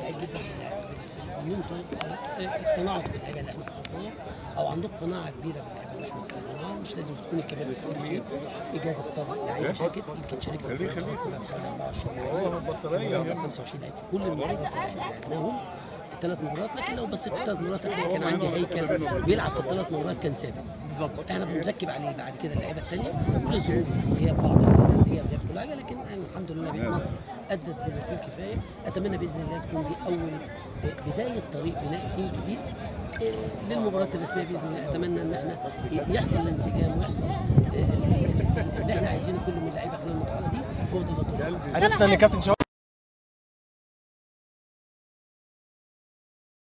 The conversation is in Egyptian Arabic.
سعيد جدا ان انتوا اقتنعتوا باللعيبه اللي احنا اخترناها او عندكم قناعه كبيره باللعيبه اللي احنا اخترناها مش لازم تكون الكبير بس كل شيء اجازه اختار لعيبه شاكت يمكن شاركت في البطولة كلها بحوالي 24 لعيب 25 لعيب في كل المباريات اللي لعبناهم الثلاث مباريات لكن لو بصيت في الثلاث مباريات هتلاقي كان عندي هيكل بيلعب في الثلاث مباريات كان ثابت بالظبط احنا بنركب عليه بعد كده اللعيبه الثانيه وللظروف هي بعض الانديه غير كل حاجه لكن الحمد لله بيت مصر ادت بما فيه الكفايه اتمنى باذن الله تكون دي اول بدايه طريق بناء تيم جديد آه، للمباراه الرسميه باذن الله اتمنى ان احنا يحصل الانسجام ويحصل آه، اللي احنا عايزينه كله من اللعيبه خلال المرحله دي هو ده اللي عرفنا ان كابتن شوقي